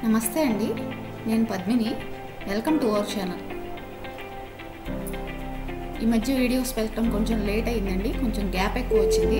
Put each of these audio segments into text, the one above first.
నమస్తే అండి నేను Padmini welcome to our channel ఈ మధ్య వీడియోస్ పెట్టడం కొంచెం లేట్ అయిందండి కొంచెం గ్యాప్ ఎక్కువ వచ్చింది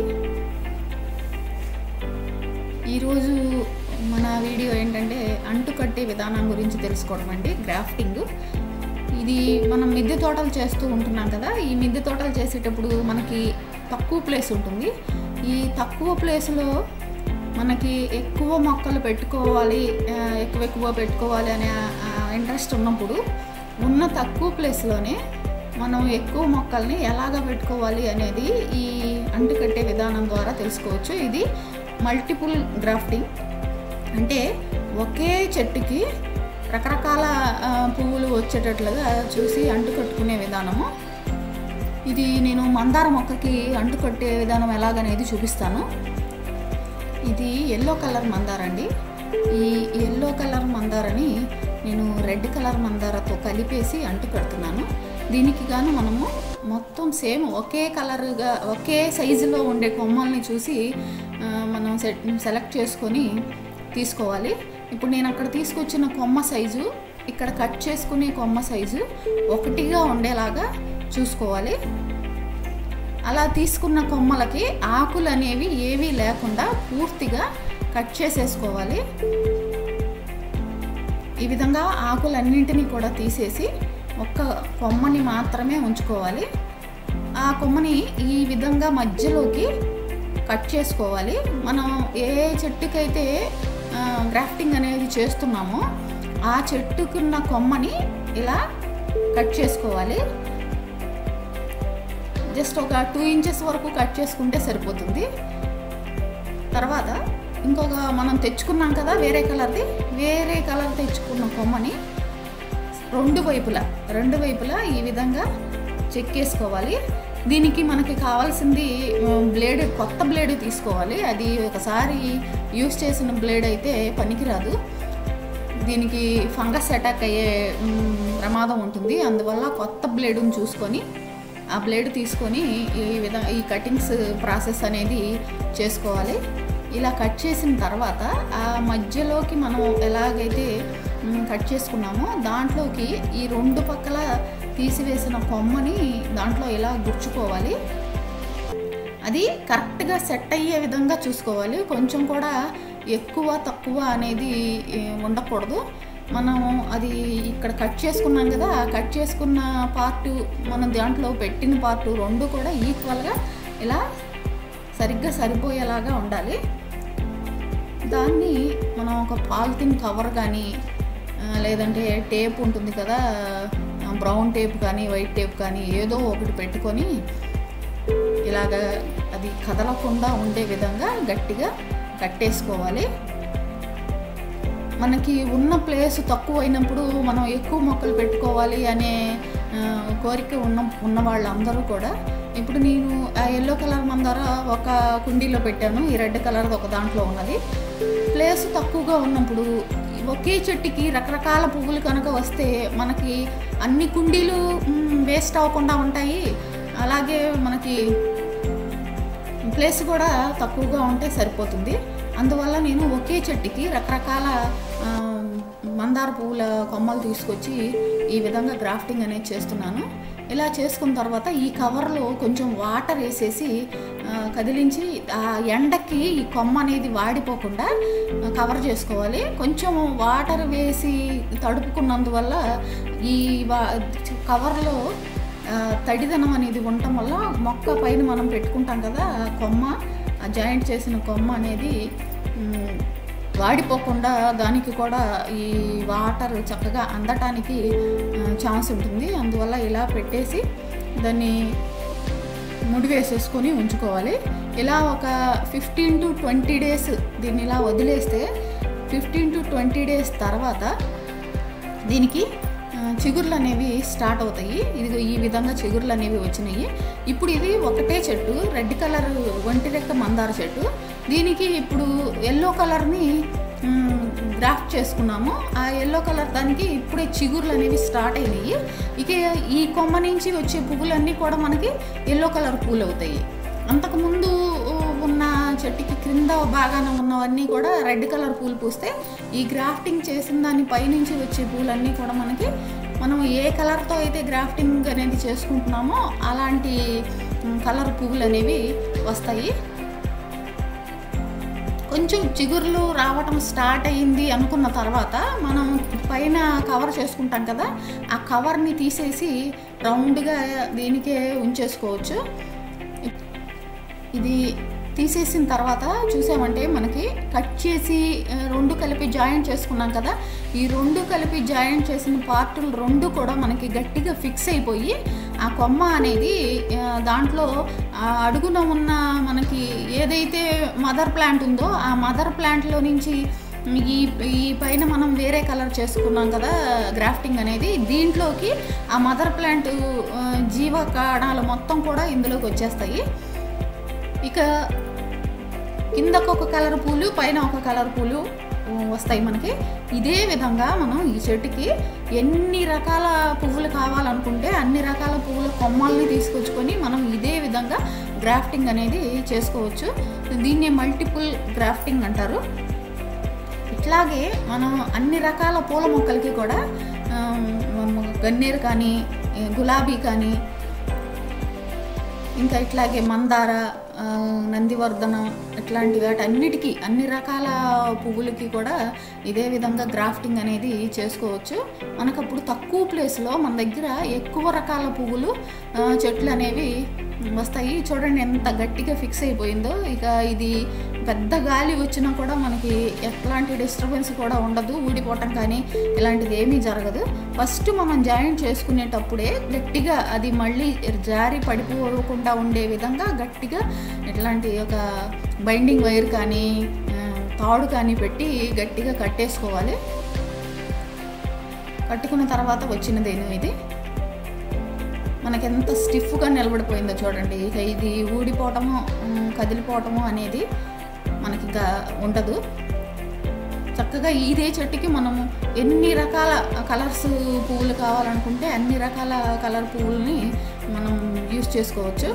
ఈరోజు మన వీడియో ఏంటంటే అంటు కట్టే విధానం గురించి తెలుసుకోవడం అండి గ్రాఫ్టింగ్ ఇది మనం మిద్దె తోటలు చేస్తూ ఉంటున్నాం కదా ఈ మిద్దె తోటలు చేసేటప్పుడు మనకి తక్కువ ప్లేస్ ఉంటుంది ఈ తక్కువ ప్లేస్లో మనకి ఎక్కువ మొక్కలు పెట్టుకోవాలి ఆ, ఎక్కువ ఎక్కువ పెట్టుకోవాలి అనే ఇంట్రెస్ట్ ఉన్నప్పుడు ఉన్న తక్కువ ప్లేస్లోనే మనం ఎక్కువ మొక్కల్ని ఎలాగ పెట్టుకోవాలి అనేది ఈ అంటుకట్టే విధానం ద్వారా తెలుసుకోవచ్చు ఇది మల్టిపుల్ గ్రాఫ్టింగ్ అంటే ఒకే చెట్టుకి రకరకాల ఆ, పువ్వులు వచ్చేటట్లుగా చూసి అంటు కట్టుకునే విధానము ఇది నేను మందార మొక్కకి అంటు కట్టే విధానం ఎలాగనేది చూపిస్తాను ఇది ఎల్లో కలర్ మందార అండి ఈ ఎల్లో కలర్ మందారని నేను రెడ్ కలర్ మందారతో కలిపేసి అంటు కడుతున్నాను దీనికి గాను మనము మొత్తం సేమ్ ఒకే కలర్గా ఒకే సైజులో ఉండే కొమ్మల్ని చూసి ఆ, మనం సెట్ సెలెక్ట్ చేసుకొని తీసుకోవాలి ఇప్పుడు నేను అక్కడ తీసుకొచ్చిన కొమ్మ సైజు ఇక్కడ కట్ చేసుకునే కొమ్మ సైజు ఒకటిగా ఉండేలాగా చూసుకోవాలి అలా తీసుకున్న కొమ్మలకి ఆకులు అనేవి ఏవీ లేకుండా పూర్తిగా కట్ చేసేసుకోవాలి ఈ విధంగా ఆకులన్నింటినీ కూడా తీసేసి ఒక్క కొమ్మని మాత్రమే ఉంచుకోవాలి ఆ కొమ్మని ఈ విధంగా మధ్యలోకి కట్ చేసుకోవాలి మనం ఏ చెట్టుకైతే ఆ, గ్రాఫ్టింగ్ అనేది చేస్తున్నామో ఆ చెట్టుకున్న కొమ్మని ఇలా కట్ చేసుకోవాలి జస్ట్ ఒక టూ ఇంచెస్ వరకు కట్ చేసుకుంటే సరిపోతుంది తర్వాత ఇంకొక మనం తెచ్చుకున్నాం కదా వేరే కలర్ది వేరే కలర్ తెచ్చుకున్న కొమ్మని రెండు వైపులా రెండు వైపులా ఈ విధంగా చెక్కేసుకోవాలి దీనికి మనకి కావాల్సింది బ్లేడ్ కొత్త బ్లేడ్ తీసుకోవాలి అది ఒకసారి యూస్ చేసిన బ్లేడ్ అయితే పనికిరాదు దీనికి ఫంగస్ అటాక్ అయ్యే మ్, ప్రమాదం ఉంటుంది అందువల్ల కొత్త బ్లేడుని చూసుకొని ఆ బ్లేడ్ తీసుకొని ఈ విధంగా ఈ కటింగ్స్ ప్రాసెస్ అనేది చేసుకోవాలి ఇలా కట్ చేసిన తర్వాత ఆ మధ్యలోకి మనం ఎలాగైతే మ్, కట్ చేసుకున్నామో దాంట్లోకి ఈ రెండు పక్కల తీసివేసిన కొమ్మని దాంట్లో ఇలా గుచ్చుకోవాలి అది కరెక్ట్గా సెట్ అయ్యే విధంగా చూసుకోవాలి కొంచెం కూడా ఎక్కువ తక్కువ అనేది ఏ, ఉండకూడదు మనం అది ఇక్కడ కట్ చేసుకున్నాం కదా ఆ కట్ చేసుకున్న పార్టు మనం దాంట్లో పెట్టిన పార్టు రెండు కూడా ఈక్వల్గా ఇలా సరిగ్గా సరిపోయేలాగా ఉండాలి దాన్ని మనం ఒక పాలిథిన్ కవర్ కానీ ఆ, లేదంటే టేప్ ఉంటుంది కదా ఆ, బ్రౌన్ టేప్ కానీ వైట్ టేప్ కానీ ఏదో ఒకటి పెట్టుకొని ఇలాగ అది కదలకుండా ఉండే విధంగా గట్టిగా కట్టేసుకోవాలి మనకి ఉన్న ప్లేస్ తక్కువ అయినప్పుడు మనం ఎక్కువ మొక్కలు పెట్టుకోవాలి అనే ఆ, కోరిక ఉన్న ఉన్న వాళ్ళందరూ కూడా ఇప్పుడు నేను ఆ ఎల్లో కలర్ మందార ఒక కుండీలో పెట్టాను ఈ రెడ్ కలర్ ఒక దాంట్లో ఉన్నది ప్లేస్ తక్కువగా ఉన్నప్పుడు ఒకే చెట్టుకి రకరకాల పువ్వులు కనుక వస్తే మనకి అన్ని కుండీలు వేస్ట్ అవ్వకుండా ఉంటాయి అలాగే మనకి ప్లేస్ కూడా తక్కువగా ఉంటే సరిపోతుంది అందువల్ల నేను ఒకే చెట్టుకి రకరకాల ఆ, మందార పువ్వుల కొమ్మలు తీసుకొచ్చి ఈ విధంగా గ్రాఫ్టింగ్ అనేది చేస్తున్నాను ఇలా చేసుకున్న తర్వాత ఈ కవర్లో కొంచెం వాటర్ వేసేసి ఆ, కదిలించి ఆ ఎండకి ఈ కొమ్మ అనేది వాడిపోకుండా ఆ, కవర్ చేసుకోవాలి కొంచెం వాటర్ వేసి తడుపుకున్నందువల్ల ఈ వా కవర్లో ఆ, తడిదనం అనేది ఉండటం వల్ల మొక్క పైన మనం పెట్టుకుంటాం కదా ఆ కొమ్మ ఆ జాయింట్ చేసిన కొమ్మ అనేది మ్, వాడిపోకుండా దానికి కూడా ఈ వాటర్ చక్కగా అందటానికి ఛాన్స్ ఉంటుంది అందువల్ల ఇలా పెట్టేసి దాన్ని ముడి వేసేసుకొని ఉంచుకోవాలి ఇలా ఒక ఫిఫ్టీన్ టు ట్వంటీ డేస్ దీన్ని ఇలా వదిలేస్తే ఫిఫ్టీన్ టు ట్వంటీ డేస్ తర్వాత దీనికి ఆ, చిగుర్లు అనేవి స్టార్ట్ అవుతాయి ఇది ఈ విధంగా చిగుర్లు అనేవి వచ్చినాయి ఇప్పుడు ఇది ఒకటే చెట్టు రెడ్ కలర్ ఒంటి రెక్క మందార చెట్టు దీనికి ఇప్పుడు ఎల్లో కలర్ని గ్రాఫ్ట్ చేసుకున్నాము ఆ ఎల్లో కలర్ దానికి ఇప్పుడే చిగుర్లు అనేవి స్టార్ట్ అయినాయి ఇక ఈ కొమ్మ నుంచి వచ్చే పువ్వులన్నీ కూడా మనకి ఎల్లో కలర్ పూలు అవుతాయి అంతకుముందు ఉన్న చెట్టుకి క్రింద భాగాన ఉన్నవన్నీ కూడా రెడ్ కలర్ పూలు పూస్తే ఈ గ్రాఫ్టింగ్ చేసిన దాని పైనుంచి వచ్చే పూలన్నీ కూడా మనకి మనం ఏ కలర్తో అయితే గ్రాఫ్టింగ్ అనేది చేసుకుంటున్నామో అలాంటి మ్, కలర్ పువ్వులు అనేవి వస్తాయి కొంచెం చిగుర్లు రావటం స్టార్ట్ అయ్యింది అనుకున్న తర్వాత మనం పైన కవర్ చేసుకుంటాం కదా ఆ కవర్ని తీసేసి రౌండ్గా దీనికే ఉంచేసుకోవచ్చు ఇది తీసేసిన తర్వాత చూసామంటే మనకి కట్ చేసి ఆ, రెండు కలిపి జాయింట్ చేసుకున్నాం కదా ఈ రెండు కలిపి జాయింట్ చేసిన పార్టులు రెండు కూడా మనకి గట్టిగా ఫిక్స్ అయిపోయి ఆ కొమ్మ అనేది ఆ, దాంట్లో ఆ అడుగున ఉన్న మనకి ఏదైతే మదర్ ప్లాంట్ ఉందో ఆ మదర్ ప్లాంట్లో నుంచి ఈ ఈ పైన మనం వేరే కలర్ చేసుకున్నాం కదా గ్రాఫ్టింగ్ అనేది దీంట్లోకి ఆ మదర్ ప్లాంట్ ఆ, జీవకణాలు మొత్తం కూడా ఇందులోకి వచ్చేస్తాయి ఇక కిందకు ఒక కలర్ పూలు పైన ఒక కలర్ పూలు ఉ, వస్తాయి మనకి ఇదే విధంగా మనం ఈ చెట్టుకి ఎన్ని రకాల పువ్వులు కావాలనుకుంటే అన్ని రకాల పువ్వుల కొమ్మల్ని తీసుకొచ్చుకొని మనం ఇదే విధంగా గ్రాఫ్టింగ్ అనేది చేసుకోవచ్చు దీన్ని మల్టిపుల్ గ్రాఫ్టింగ్ అంటారు ఇట్లాగే మనం అన్ని రకాల పూల మొక్కలకి కూడా ఆమ్, గన్నేరు కానీ ఏ, గులాబీ కానీ ఇంకా ఇట్లాగే మందార ఆ, నందివర్ధనం ఇట్లాంటి వాటి అన్నిటికీ అన్ని రకాల పువ్వులకి కూడా ఇదే విధంగా గ్రాఫ్టింగ్ అనేది చేసుకోవచ్చు మనకు అప్పుడు తక్కువ ప్లేస్లో మన దగ్గర ఎక్కువ రకాల పువ్వులు ఆ, చెట్లు అనేవి వస్తాయి చూడండి ఎంత గట్టిగా ఫిక్స్ అయిపోయిందో ఇక ఇది పెద్ద గాలి వచ్చినా కూడా మనకి ఎట్లాంటి డిస్టర్బెన్స్ కూడా ఉండదు ఊడిపోవటం కానీ ఇలాంటిది ఏమీ జరగదు ఫస్ట్ మనం జాయింట్ చేసుకునేటప్పుడే గట్టిగా అది మళ్ళీ జారి పడిపోకుండా ఉండే విధంగా గట్టిగా ఇట్లాంటి ఒక బైండింగ్ వైర్ కానీ ఆ, తాడు కానీ పెట్టి గట్టిగా కట్టేసుకోవాలి కట్టుకున్న తర్వాత వచ్చినదేను ఇది మనకి ఎంత స్టిఫ్గా నిలబడిపోయిందో చూడండి ఇక ఇది ఊడిపోవటము ఉమ్, కదిలిపోవటము అనేది మనకి ఇంకా ఉండదు చక్కగా ఇదే చెట్టుకి మనము ఎన్ని రకాల కలర్స్ పువ్వులు కావాలనుకుంటే అన్ని రకాల కలర్ పువ్వుల్ని మనం యూస్ చేసుకోవచ్చు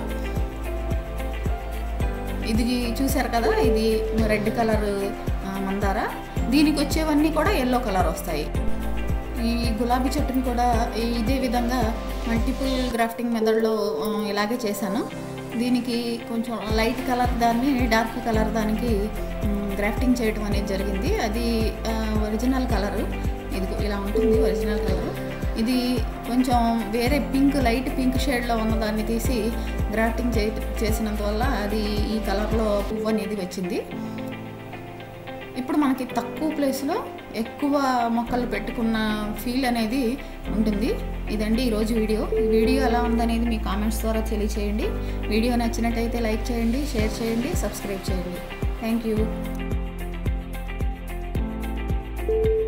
ఇది చూసారు కదా ఇది రెడ్ కలర్ మందార దీనికి వచ్చేవన్నీ కూడా ఎల్లో కలర్ వస్తాయి ఈ గులాబీ చెట్టుని కూడా ఇదే విధంగా మల్టిపుల్ గ్రాఫ్టింగ్ మెథడ్లో ఆ, ఇలాగే చేశాను దీనికి కొంచెం లైట్ కలర్ దాన్ని డార్క్ కలర్ దానికి మ్, గ్రాఫ్టింగ్ చేయడం అనేది జరిగింది అది ఆ, ఒరిజినల్ కలరు ఇది ఇలా ఉంటుంది ఒరిజినల్ కలరు ఇది కొంచెం వేరే పింక్ లైట్ పింక్ షేడ్లో ఉన్నదాన్ని తీసి గ్రాఫ్టింగ్ చే చేసినందువల్ల అది ఈ కలర్లో పువ్వు అనేది వచ్చింది ఇప్పుడు మనకి తక్కువ ప్లేస్లో ఎక్కువ మొక్కలు పెట్టుకున్న ఫీల్ అనేది ఉంటుంది ఇదండి ఈరోజు వీడియో ఈ వీడియో ఎలా ఉందనేది మీ కామెంట్స్ ద్వారా తెలియచేయండి వీడియో నచ్చినట్టయితే లైక్ చేయండి షేర్ చేయండి సబ్స్క్రైబ్ చేయండి థ్యాంక్ యూ